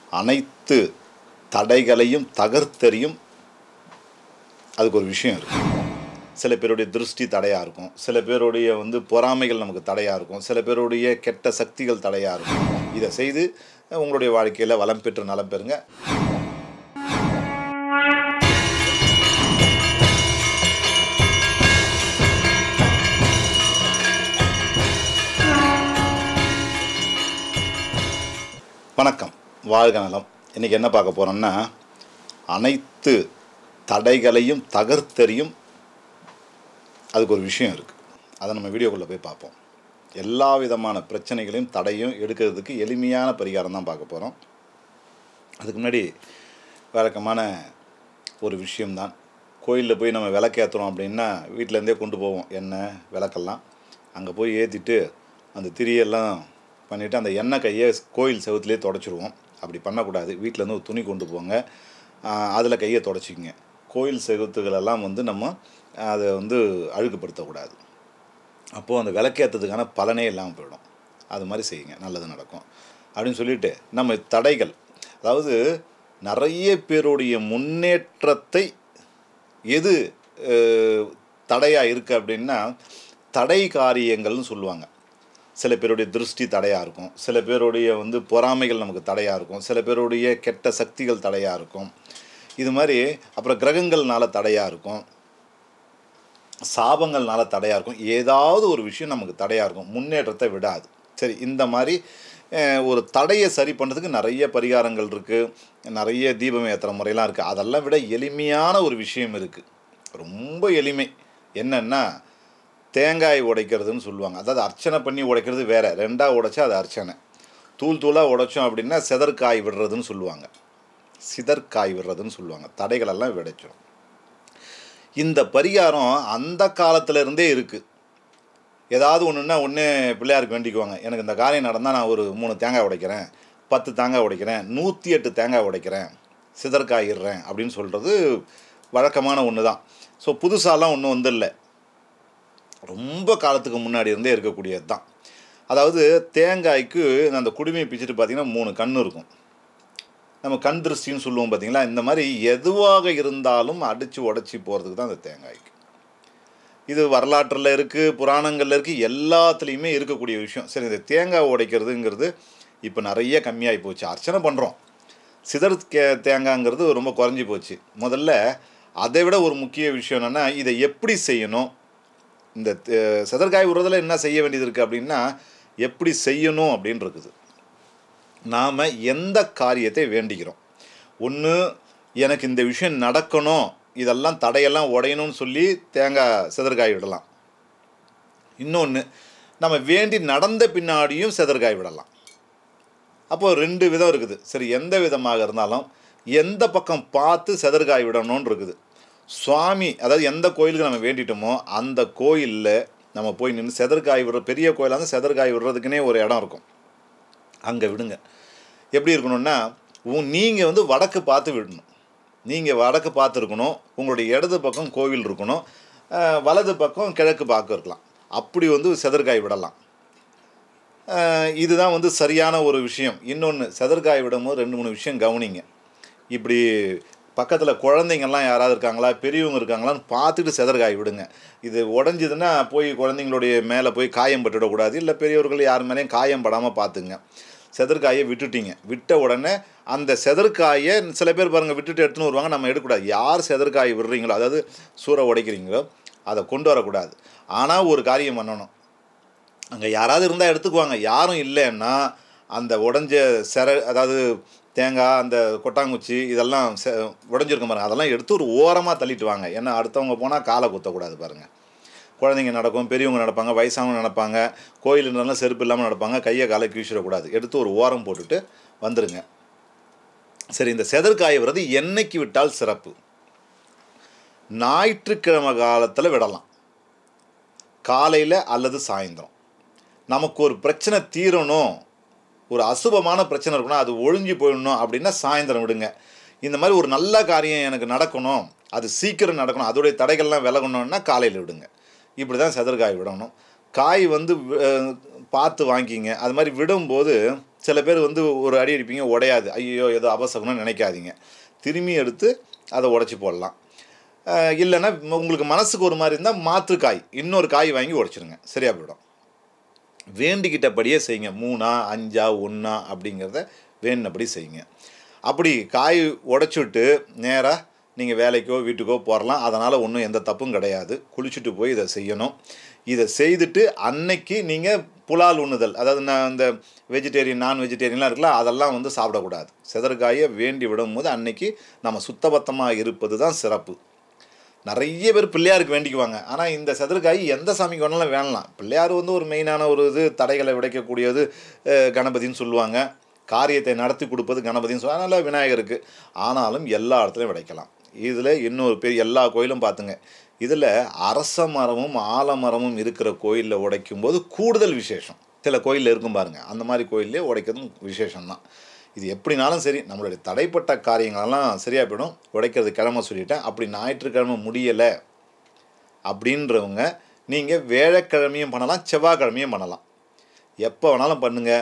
அனைத்து தடைகளையும் தகர்த்தெறியும் அதுக்கு ஒரு விஷயம் இருக்குது சில பேருடைய திருஷ்டி தடையாக இருக்கும் சில பேருடைய வந்து பொறாமைகள் நமக்கு தடையாக இருக்கும் சில பேருடைய கெட்ட சக்திகள் தடையாக இருக்கும் இதை செய்து உங்களுடைய வாழ்க்கையில் வளம் பெற்று நலம் பெறுங்க வணக்கம் வாழ்க நலம் இன்றைக்கி என்ன பார்க்க போகிறோம்னா அனைத்து தடைகளையும் தகர்த்தெறியும் அதுக்கு ஒரு விஷயம் இருக்குது அதை நம்ம வீடியோக்குள்ளே போய் பார்ப்போம் எல்லா விதமான பிரச்சனைகளையும் தடையும் எடுக்கிறதுக்கு எளிமையான பரிகாரம் தான் பார்க்க போகிறோம் அதுக்கு முன்னாடி வழக்கமான ஒரு விஷயம்தான் கோயிலில் போய் நம்ம விளக்கேற்றுறோம் அப்படின்னா வீட்டிலேருந்தே கொண்டு போவோம் எண்ணெய் விளக்கெல்லாம் அங்கே போய் ஏற்றிட்டு அந்த திரியெல்லாம் பண்ணிவிட்டு அந்த எண்ணெய் கையை கோயில் செவுத்துலேயே தொடச்சிருவோம் அப்படி பண்ணக்கூடாது வீட்டிலேருந்து ஒரு துணி கொண்டு போங்க அதில் கையை தொடச்சிக்கங்க கோயில் செவுத்துகளெல்லாம் வந்து நம்ம அதை வந்து அழுக்குப்படுத்தக்கூடாது அப்போது அந்த விளக்கேற்றதுக்கான பலனே இல்லாமல் போயிடும் அது மாதிரி செய்யுங்க நல்லது நடக்கும் அப்படின்னு சொல்லிட்டு நம்ம தடைகள் அதாவது நிறைய பேருடைய முன்னேற்றத்தை எது தடையாக இருக்குது அப்படின்னா தடை காரியங்கள்னு சொல்லுவாங்க சில பேருடைய திருஷ்டி தடையாக இருக்கும் சில பேருடைய வந்து பொறாமைகள் நமக்கு தடையாக இருக்கும் சில பேருடைய கெட்ட சக்திகள் தடையாக இருக்கும் இது மாதிரி அப்புறம் கிரகங்கள்னால தடையாக இருக்கும் சாபங்கள்னால தடையாக இருக்கும் ஏதாவது ஒரு விஷயம் நமக்கு தடையாக இருக்கும் முன்னேற்றத்தை விடாது சரி இந்த மாதிரி அஹ், ஒரு தடையை சரி பண்ணுறதுக்கு நிறைய பரிகாரங்கள் இருக்குது நிறைய தீபம் ஏற்றுற முறையெல்லாம் இருக்குது அதெல்லாம் விட எளிமையான ஒரு விஷயம் இருக்குது ரொம்ப எளிமை என்னென்னா தேங்காய் உடைக்கிறதுன்னு சொல்லுவாங்க அதாவது அர்ச்சனை பண்ணி உடைக்கிறது வேற ரெண்டாக உடைச்சா அது அர்ச்சனை தூள் தூளாக உடைச்சோம் அப்படின்னா செதற்காய் விடுறதுன்னு சொல்லுவாங்க சிதற்காய் விடுறதுன்னு சொல்லுவாங்க தடைகளெல்லாம் விடைச்சிடும் இந்த பரிகாரம் அந்த காலத்துல இருந்தே இருக்குது ஏதாவது ஒன்றுன்னா ஒன்று பிள்ளையாருக்கு வேண்டிக்குவாங்க எனக்கு இந்த காரியம் நடந்தால் நான் ஒரு மூணு தேங்காய் உடைக்கிறேன் பத்து தேங்காய் உடைக்கிறேன் நூற்றி எட்டு தேங்காய் உடைக்கிறேன் சிதற்காயிடுறேன் அப்படின்னு சொல்கிறது வழக்கமான ஒன்று தான் ஸோ புதுசாலாம் ஒன்றும் வந்துடல ரொம்ப காலத்துக்கு முன்னாடி இருந்தே இருக்கக்கூடியது தான் அதாவது தேங்காய்க்கு அந்த குடுமையை பிச்சுட்டு பார்த்தீங்கன்னா மூணு கண் இருக்கும் நம்ம கண் திருஷ்டின்னு சொல்லுவோம் பார்த்தீங்களா இந்த மாதிரி எதுவாக இருந்தாலும் அடித்து உடச்சி போகிறதுக்கு தான் அந்த தேங்காய்க்கு இது வரலாற்றில் இருக்குது புராணங்களில் இருக்குது எல்லாத்துலேயுமே இருக்கக்கூடிய விஷயம் சரி இந்த தேங்காய் உடைக்கிறதுங்கிறது இப்போ நிறைய கம்மியாகி போச்சு அர்ச்சனை பண்ணுறோம் சிதறு கே தேங்காய்ங்கிறது ரொம்ப குறைஞ்சி போச்சு முதல்ல அதை விட ஒரு முக்கிய விஷயம் என்னென்னா இதை எப்படி செய்யணும் இந்த தே- சிதற்காய் விடுறதுல என்ன செய்ய வேண்டியது இருக்குது அப்படின்னா எப்படி செய்யணும் அப்படின்னு இருக்குது நாம் எந்த காரியத்தை வேண்டிக்கிறோம் ஒன்று எனக்கு இந்த விஷயம் நடக்கணும் இதெல்லாம் தடையெல்லாம் உடையணும்னு சொல்லி தேங்காய் சிதற்காய் விடலாம் இன்னொன்று நம்ம வேண்டி நடந்த பின்னாடியும் சிதற்காய் விடலாம் அப்போது ரெண்டு விதம் இருக்குது சரி எந்த விதமாக இருந்தாலும் எந்த பக்கம் பார்த்து செதற்காய் விடணும்னு இருக்குது சுவாமி அதாவது எந்த கோயிலுக்கு நம்ம வேண்டிட்டோமோ அந்த கோயிலில் நம்ம போய் நின்று செதற்காய் விடுற பெரிய கோயிலாக இருந்தால் செதற்காய் விடுறதுக்குனே ஒரு இடம் இருக்கும் அங்கே விடுங்க எப்படி இருக்கணும்னா நீங்கள் வந்து வடக்கு பார்த்து விடணும் நீங்கள் வடக்கு பார்த்து இருக்கணும் உங்களுடைய இடது பக்கம் கோவில் இருக்கணும் அஹ், வலது பக்கம் கிழக்கு பார்க்க இருக்கலாம் அப்படி வந்து செதற்காய் விடலாம் அஹ், இதுதான் வந்து சரியான ஒரு விஷயம் இன்னொன்று செதற்காய் விடும்போது ரெண்டு மூணு விஷயம் கவனிங்க இப்படி பக்கத்தில் குழந்தைங்கள்லாம் யாராவது இருக்காங்களா பெரியவங்க இருக்காங்களான்னு பார்த்துட்டு செதற்காய் விடுங்க இது உடஞ்சிதுன்னா போய் குழந்தைங்களுடைய மேலே போய் காயம் பட்டுவிடக்கூடாது இல்லை பெரியவர்கள் யார் மேலேயும் காயம் படாமல் பார்த்துங்க செதற்காயை விட்டுட்டீங்க விட்ட உடனே அந்த செதற்காயை சில பேர் பாருங்கள் விட்டுட்டு எடுத்துன்னு வருவாங்க நம்ம எடுக்கக்கூடாது யார் செதற்காய் விடுறீங்களோ அதாவது சூறை உடைக்கிறீங்களோ அதை கொண்டு வரக்கூடாது ஆனால் ஒரு காரியம் பண்ணணும் அங்கே யாராவது இருந்தால் எடுத்துக்குவாங்க யாரும் இல்லைன்னா அந்த உடஞ்ச செர அதாவது தேங்காய் அந்த கொட்டாங்குச்சி இதெல்லாம் செ உடஞ்சிருக்க பாருங்க அதெல்லாம் எடுத்து ஒரு ஓரமாக தள்ளிட்டு வாங்க ஏன்னா அடுத்தவங்க போனால் காலை குத்தக்கூடாது பாருங்கள் குழந்தைங்க நடக்கும் பெரியவங்க நடப்பாங்க வயசானவங்க நடப்பாங்க கோயில் இருந்தாலும் செருப்பு இல்லாமல் நடப்பாங்க கையை காலை கீழ்ச்சிடக்கூடாது எடுத்து ஒரு ஓரம் போட்டுட்டு வந்துடுங்க சரி இந்த செதற்காய விரது என்னைக்கு விட்டால் சிறப்பு ஞாயிற்றுக்கிழமை காலத்தில் விடலாம் காலையில் அல்லது சாயந்தரம் நமக்கு ஒரு பிரச்சனை தீரணும் ஒரு அசுபமான பிரச்சனை இருக்கணும் அது ஒழிஞ்சு போயிடணும் அப்படின்னா சாயந்தரம் விடுங்க இந்த மாதிரி ஒரு நல்ல காரியம் எனக்கு நடக்கணும் அது சீக்கிரம் நடக்கணும் அதோடைய தடைகள்லாம் விலகணும்னா காலையில் விடுங்க இப்படி தான் செதற்காய் விடணும் காய் வந்து அஹ், பார்த்து வாங்கிக்கிங்க அது மாதிரி விடும்போது சில பேர் வந்து ஒரு அடி அடிப்பீங்க உடையாது ஐயோ ஏதோ அபசகுனம் நினைக்காதீங்க திரும்பி எடுத்து அதை உடச்சி போடலாம் அஹ் இல்லைன்னா உங்களுக்கு மனசுக்கு ஒரு மாதிரி இருந்தால் மாற்று காய் இன்னொரு காய் வாங்கி உடைச்சிருங்க சரியா போயிடும் வேண்டிக்கிட்டபடியே செய்யுங்க மூணா அஞ்சா ஒன்றா அப்படிங்கிறத வேண்டினபடி செய்யுங்க அப்படி காய் உடைச்சிட்டு நேராக நீங்கள் வேலைக்கோ வீட்டுக்கோ போகலாம் அதனால் ஒன்றும் எந்த தப்பும் கிடையாது குளிச்சுட்டு போய் இதை செய்யணும் இதை செய்துட்டு அன்னைக்கு நீங்கள் புலால் உண்ணுதல் அதாவது நான் இந்த வெஜிடேரியன் நான் வெஜிடேரியன்லாம் இருக்குல்ல அதெல்லாம் வந்து சாப்பிடக்கூடாது செதற்காயை வேண்டி விடும்போது அன்னைக்கு நம்ம சுத்தபத்தமாக இருப்பது தான் சிறப்பு நிறைய பேர் பிள்ளையாருக்கு வேண்டிக்குவாங்க ஆனால் இந்த செதற்காய் எந்த சாமிக்கு வேணாலும் வேணலாம் பிள்ளையார் வந்து ஒரு மெயினான ஒரு இது தடைகளை விடைக்கக்கூடியது அஹ், கணபதின்னு சொல்லுவாங்க காரியத்தை நடத்தி கொடுப்பது கணபதின்னு சொல்லுவாங்க அதனால் விநாயகருக்கு ஆனாலும் எல்லா இடத்துலையும் விடைக்கலாம் இதில் இன்னொரு பேர் எல்லா கோயிலும் பார்த்துங்க இதில் அரச மரமும் ஆலமரமும் இருக்கிற கோயிலில் உடைக்கும் போது கூடுதல் விசேஷம் சில கோயிலில் இருக்கும் பாருங்கள் அந்த மாதிரி கோயிலே உடைக்கிறதும் விசேஷம்தான் இது எப்படினாலும் சரி நம்மளுடைய தடைப்பட்ட காரியங்களெல்லாம் சரியாக போயிடும் உடைக்கிறது கிழமை சொல்லிட்டேன் அப்படி ஞாயிற்றுக்கிழமை முடியலை அப்படின்றவங்க நீங்கள் வேழக்கிழமையும் பண்ணலாம் செவ்வாய்க்கிழமையும் பண்ணலாம் எப்போ வேணாலும் பண்ணுங்கள்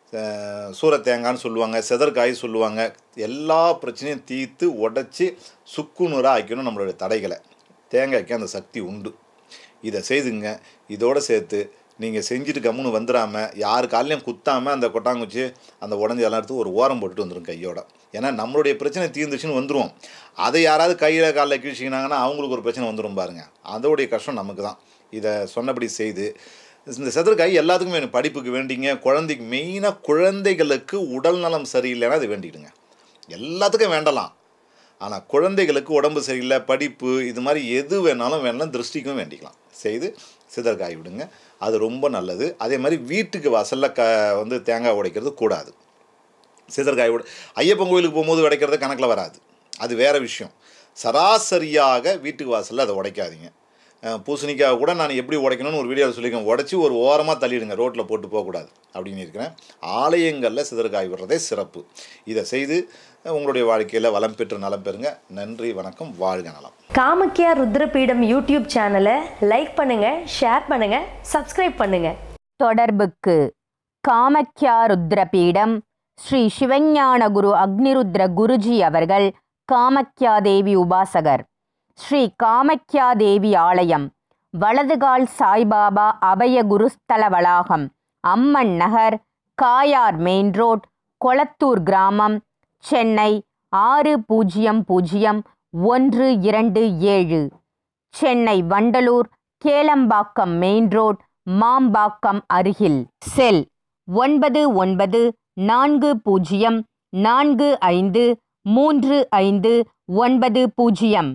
சூர தேங்காய்னு சொல்லுவாங்க செதற்காய் சொல்லுவாங்க எல்லா பிரச்சனையும் தீர்த்து உடச்சி சுக்குநூறாக ஆக்கணும் நம்மளுடைய தடைகளை தேங்காய்க்கு அந்த சக்தி உண்டு இதை செய்துங்க இதோடு சேர்த்து நீங்கள் செஞ்சுட்டு கம்முன்னு வந்துடாமல் யார் காலையும் குத்தாமல் அந்த கொட்டாங்குச்சி அந்த உடஞ்சி எல்லாம் எடுத்து ஒரு ஓரம் போட்டுட்டு வந்துடும் கையோட ஏன்னா நம்மளுடைய பிரச்சனை தீர்ந்துச்சுன்னு வந்துடும் அதை யாராவது கையில் காலில் கீழ்ச்சிக்கினாங்கன்னா அவங்களுக்கு ஒரு பிரச்சனை வந்துடும் பாருங்க அதோடைய கஷ்டம் நமக்கு தான் இதை சொன்னபடி செய்து இந்த செதற்காய் எல்லாத்துக்கும் வேணும் படிப்புக்கு வேண்டிங்க குழந்தைக்கு மெயினாக குழந்தைகளுக்கு உடல் நலம் சரியில்லைன்னா அது வேண்டிடுங்க எல்லாத்துக்கும் வேண்டலாம் ஆனால் குழந்தைகளுக்கு உடம்பு சரியில்லை படிப்பு இது மாதிரி எது வேணாலும் வேணாலும் திருஷ்டிக்கும் வேண்டிக்கலாம் செய்து சிதற்காய் விடுங்க அது ரொம்ப நல்லது அதே மாதிரி வீட்டுக்கு வாசலில் க வந்து தேங்காய் உடைக்கிறது கூடாது சிதற்காய் உடை ஐயப்பன் கோயிலுக்கு போகும்போது உடைக்கிறது கணக்கில் வராது அது வேறு விஷயம் சராசரியாக வீட்டுக்கு வாசலில் அதை உடைக்காதீங்க அஹ் பூசணிக்காய் கூட நான் எப்படி உடைக்கணும்னு ஒரு வீடியோவில் சொல்லியிருக்கேன் உடச்சி ஒரு ஓரமாக தள்ளிடுங்க ரோட்டில் போட்டு போகக்கூடாது அப்படின்னு இருக்கிறேன் ஆலயங்களில் சிதற்காய் விடுறதே சிறப்பு இதை செய்து அஹ் உங்களுடைய வாழ்க்கையில் வளம் பெற்று நலம் பெறுங்க நன்றி வணக்கம் வாழ்க நலம் காமக்கியா ருத்ரபீடம் யூடியூப் சேனலை லைக் பண்ணுங்க ஷேர் பண்ணுங்க சப்ஸ்கிரைப் பண்ணுங்க தொடர்புக்கு காமக்யா ருத்ரபீடம் ஸ்ரீ சிவஞான குரு அக்னிருத்ர குருஜி அவர்கள் காமக்யா தேவி உபாசகர் ஸ்ரீ காமக்யா தேவி ஆலயம் வலதுகால் சாய்பாபா அபய குருஸ்தல வளாகம் அம்மன் நகர் காயார் மெயின் ரோட் கொளத்தூர் கிராமம் சென்னை ஆறு பூஜ்ஜியம் பூஜ்ஜியம் ஒன்று இரண்டு ஏழு சென்னை வண்டலூர் கேளம்பாக்கம் மெயின் ரோட் மாம்பாக்கம் அருகில் செல் ஒன்பது ஒன்பது நான்கு பூஜ்ஜியம் நான்கு ஐந்து மூன்று ஐந்து ஒன்பது பூஜ்ஜியம்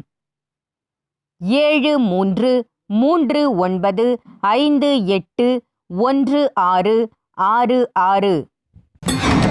ஏழு மூன்று மூன்று ஒன்பது ஐந்து எட்டு ஒன்று ஆறு ஆறு ஆறு